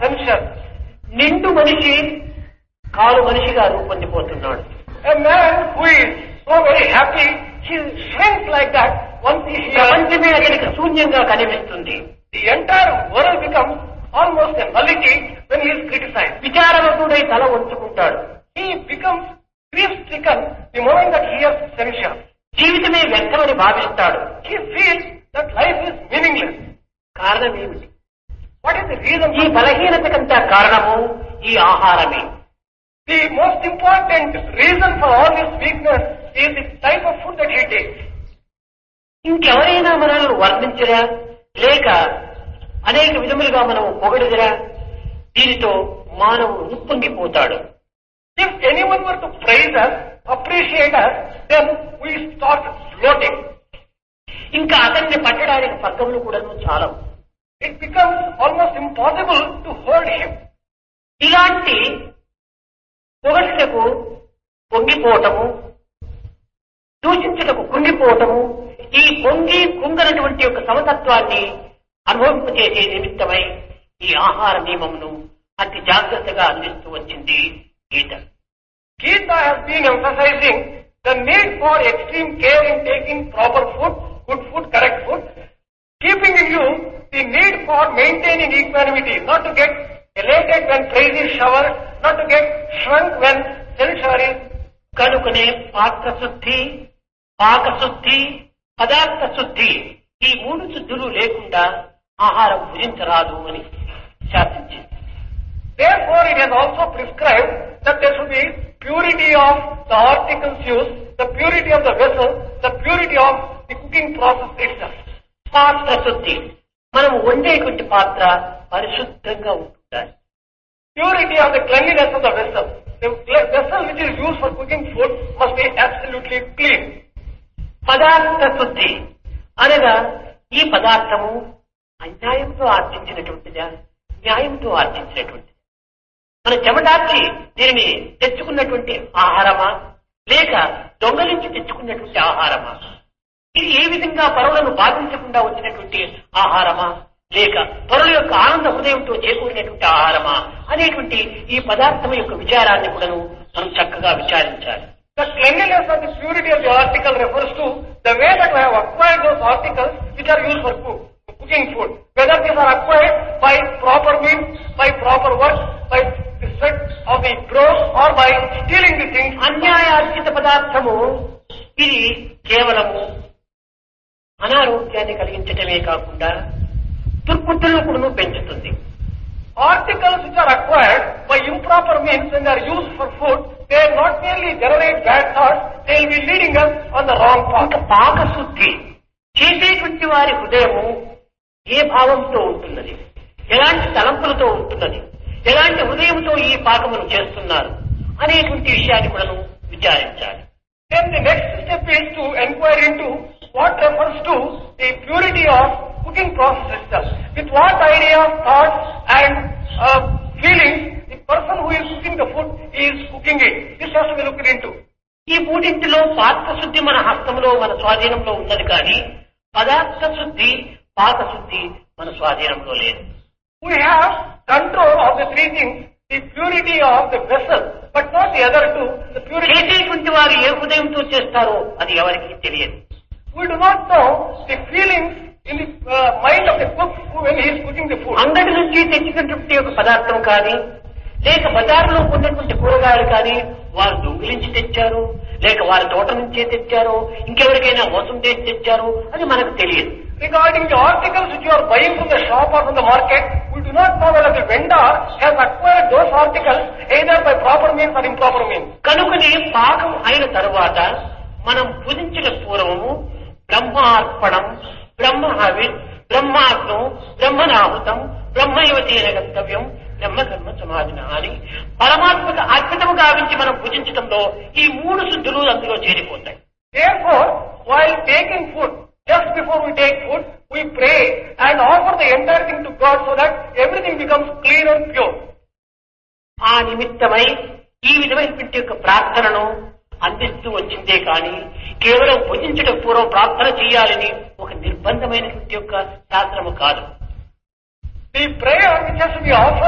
censure. నిండు మనిషి కాలు మనిషిగా రూపొందిపోతున్నాడు A man who is so very happy, he shrinks like that once he hears ప్రపంచమే అతనికి శూన్యంగా కనిపిస్తుంది the entire world becomes almost a nullity when he is criticized. విచారవకుడై తల వంచుకుంటాడు He becomes grief-stricken the moment that he hears censure. జీవితమే వ్యర్థమని భావిస్తాడు He feels that life is meaningless. కారణం ఏమిటి What is the reason ఈ for బలహీనతకంతా కారణము ఈ ఆహారమే The most important reason for all this weakness is the type of food that he takes. ఇంకెవరైనా మనల్ని వర్ణించరా లేక అనేక విధములుగా మనం పొగడిదరా దీనితో మానవుడు ఉప్పొంగిపోతాడు If anyone were to praise us, appreciate us, then we start floating. ఇంకా అతన్ని పట్టడానికి పక్కములు కూడా చాలా It becomes almost impossible to hold him. ఇలాంటి పొగడ్తకు పొంగిపోవటము దూషించటకు కుంగిపోవటము ఈ పొంగి కుంగనటువంటి యొక్క సమతత్వాన్ని అనుభవింపచేసే నిమిత్తమై ఈ ఆహార నియమమును అతి జాగ్రత్తగా అందిస్తూ వచ్చింది గీత Gita has been emphasizing the need for extreme care in taking proper food, good food, correct food, keeping in view the need for maintaining equanimity, not to get elated when praise is showered, not to get shrunk when censure is కనుకనే పాత్ర శుద్ధి పాకశుద్ధి పదార్థ శుద్ధి ఈ మూడు శుద్ధులు లేకుండా ఆహారం భుజించరాదు అని శాసించింది Therefore, it has also prescribed that there should be purity of the articles used, the purity of the vessel, the purity of the cooking process itself. పాత్ర శుద్ధి మనం వండేటువంటి పాత్ర పరిశుద్ధంగా ఉంటుండాలి Purity of the cleanliness of the vessel. The cle- vessel which is used for cooking food must be absolutely clean. పదార్థ శుద్ధి అనగా ఈ పదార్థము అన్యాయంతో ఆర్జించినటువంటిదా న్యాయంతో ఆర్జించినటువంటిది మన చెమటార్చి దీనిని తెచ్చుకున్నటువంటి ఆహారమా లేక దొంగలించి తెచ్చుకున్నటువంటి ఆహారమా ఇది ఏ విధంగా పరులను బాధించకుండా వచ్చినటువంటి ఆహారమా లేక పరుల యొక్క ఆనంద హృదయంతో చేకూరినటువంటి ఆహారమా అనేటువంటి ఈ పదార్థం యొక్క విచారాన్ని కూడాను మనం చక్కగా విచారించాలి The cleanliness and the purity of the article refers to the way that I have acquired those articles which are used for cook, cooking food. Whether these are acquired by proper means, by proper work, by the sweat of the brow or by stealing the things. అన్యాయార్జిత పదార్థము ఇది కేవలము అనారోగ్యాన్ని కలిగించటమే కాకుండా దుర్బుద్ధులను కూడా పెంచుతుంది Articles which are acquired by improper means when they are used for food, they not merely generate bad thoughts, they will be leading us on the wrong ఒక path. పాకశుద్ధి చేసేటువంటి వారి హృదయము ఏ భావంతో ఉంటున్నది ఎలాంటి తలంపులతో ఉంటున్నది ఎలాంటి హృదయంతో ఈ పాకమును చేస్తున్నారు అనేటువంటి విషయాన్ని కూడా విచారించాలి Then the next step is to inquire into what refers to the purity of cooking process itself. With what idea of thoughts and uh, feelings the person who is cooking the food is cooking it. This has to be looked into. ఈ మూడింటిలో పాత్ర శుద్ధి మన హస్తంలో మన స్వాధీనంలో ఉన్నది కానీ పదార్థ శుద్ధి పాక శుద్ధి మన స్వాధీనంలో లేదు We have control of the three things, the purity of the vessel, but not the other two, the purity. చేసేటువంటి వారు ఏ హృదయంతో చేస్తారో అది ఎవరికి తెలియదు We do not know the feelings in the uh, mind of the cook who- when he is cooking the food. అంగడి నుంచి తెచ్చినటువంటి ఒక పదార్థం కానీ లేక బజారులో ఉన్నటువంటి కూరగాయలు కానీ వారు దొంగిలించి తెచ్చారు లేక వారి తోట నుంచే తెచ్చారు ఇంకెవరికైనా మోసం చేసి తెచ్చారు అది మనకు తెలియదు Regarding the articles which you are buying from the shop or from the market, we do not know whether the vendor has acquired those articles either by proper means or improper means. కనుకనే పాకం అయిన తరువాత మనం పూజించిన పూర్వము బ్రహ్మార్పణం బ్రహ్మ హవిర్ బ్రహ్మాగ్నం బ్రహ్మనాహుతం బ్రహ్మయువతీన గంతవ్యం బ్రహ్మకర్మ సమాధిన అని పరమాత్మకు అర్పితము గావించి మనం పూజించడంలో ఈ మూడు శుద్ధులు అందులో చేరిపోతాయి Therefore, while taking food, just before we take food, we pray and offer the entire thing to God so that everything becomes clean and pure. ఆ నిమిత్తమై ఈ విధమైనటువంటి యొక్క ప్రార్థనను అందిస్తూ వచ్చిందే కానీ కేవలం భుజించడం పూర్వం ప్రార్థన చేయాలని ఒక నిర్బంధమైనటువంటి యొక్క శాస్త్రము కాదు The prayer which has to be offered